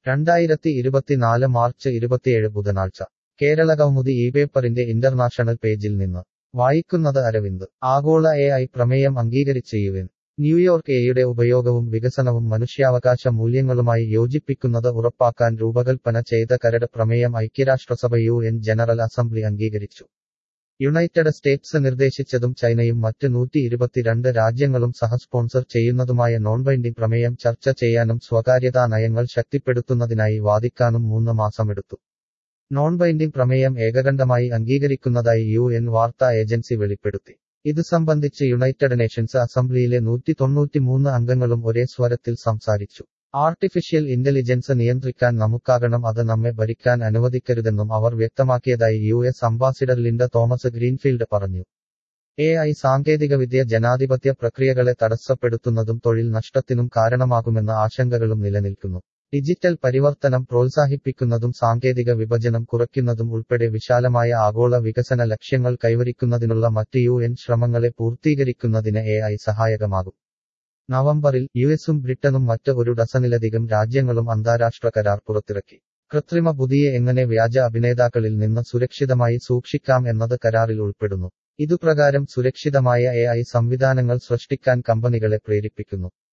രണ്ടായിരത്തി ഇരുപത്തിനാല് മാർച്ച് ഇരുപത്തിയേഴ് ബുധനാഴ്ച കേരള കൗമുദി ഈ പേപ്പറിന്റെ ഇന്റർനാഷണൽ പേജിൽ നിന്ന് വായിക്കുന്നത് അരവിന്ദ് ആഗോള എ ഐ പ്രമേയം അംഗീകരിച്ച് യു എൻ ന്യൂയോർക്ക് എയുടെ ഉപയോഗവും വികസനവും മനുഷ്യാവകാശ മൂല്യങ്ങളുമായി യോജിപ്പിക്കുന്നത് ഉറപ്പാക്കാൻ രൂപകൽപ്പന ചെയ്ത കരട് പ്രമേയം ഐക്യരാഷ്ട്രസഭ യു എൻ ജനറൽ അസംബ്ലി അംഗീകരിച്ചു യുണൈറ്റഡ് സ്റ്റേറ്റ്സ് നിർദ്ദേശിച്ചതും ചൈനയും മറ്റ് നൂറ്റി ഇരുപത്തിരണ്ട് രാജ്യങ്ങളും സഹസ്പോൺസർ ചെയ്യുന്നതുമായ നോൺബൈൻഡിംഗ് പ്രമേയം ചർച്ച ചെയ്യാനും സ്വകാര്യതാ നയങ്ങൾ ശക്തിപ്പെടുത്തുന്നതിനായി വാദിക്കാനും മൂന്ന് മാസമെടുത്തു നോൺബൈൻഡിംഗ് പ്രമേയം ഏകകണ്ഠമായി അംഗീകരിക്കുന്നതായി യു എൻ വാർത്താ ഏജൻസി വെളിപ്പെടുത്തി ഇത് സംബന്ധിച്ച് യുണൈറ്റഡ് നേഷൻസ് അസംബ്ലിയിലെ നൂറ്റി തൊണ്ണൂറ്റിമൂന്ന് അംഗങ്ങളും ഒരേ സ്വരത്തിൽ സംസാരിച്ചു ആർട്ടിഫിഷ്യൽ ഇന്റലിജൻസ് നിയന്ത്രിക്കാൻ നമുക്കാകണം അത് നമ്മെ ഭരിക്കാൻ അനുവദിക്കരുതെന്നും അവർ വ്യക്തമാക്കിയതായി U S ambassador Linda Thomas Greenfield പറഞ്ഞു എ ഐ സാങ്കേതികവിദ്യ ജനാധിപത്യ പ്രക്രിയകളെ തടസ്സപ്പെടുത്തുന്നതും തൊഴിൽ നഷ്ടത്തിനും കാരണമാകുമെന്ന ആശങ്കകളും നിലനിൽക്കുന്നു ഡിജിറ്റൽ പരിവർത്തനം പ്രോത്സാഹിപ്പിക്കുന്നതും സാങ്കേതിക വിഭജനം കുറയ്ക്കുന്നതും ഉൾപ്പെടെ വിശാലമായ ആഗോള വികസന ലക്ഷ്യങ്ങൾ കൈവരിക്കുന്നതിനുള്ള മറ്റ് യു എൻ ശ്രമങ്ങളെ പൂർത്തീകരിക്കുന്നതിന് എ ഐ സഹായകമാകും നവംബറിൽ യുഎസും ബ്രിട്ടനും മറ്റ് ഒരു ഡസനിലധികം രാജ്യങ്ങളും അന്താരാഷ്ട്ര കരാർ പുറത്തിറക്കി കൃത്രിമ ബുദ്ധിയെ എങ്ങനെ വ്യാജ അഭിനേതാക്കളിൽ നിന്ന് സുരക്ഷിതമായി സൂക്ഷിക്കാം എന്നത് കരാറിൽ ഉൾപ്പെടുന്നു ഇതുപ്രകാരം സുരക്ഷിതമായ എ ഐ സംവിധാനങ്ങൾ സൃഷ്ടിക്കാൻ കമ്പനികളെ പ്രേരിപ്പിക്കുന്നു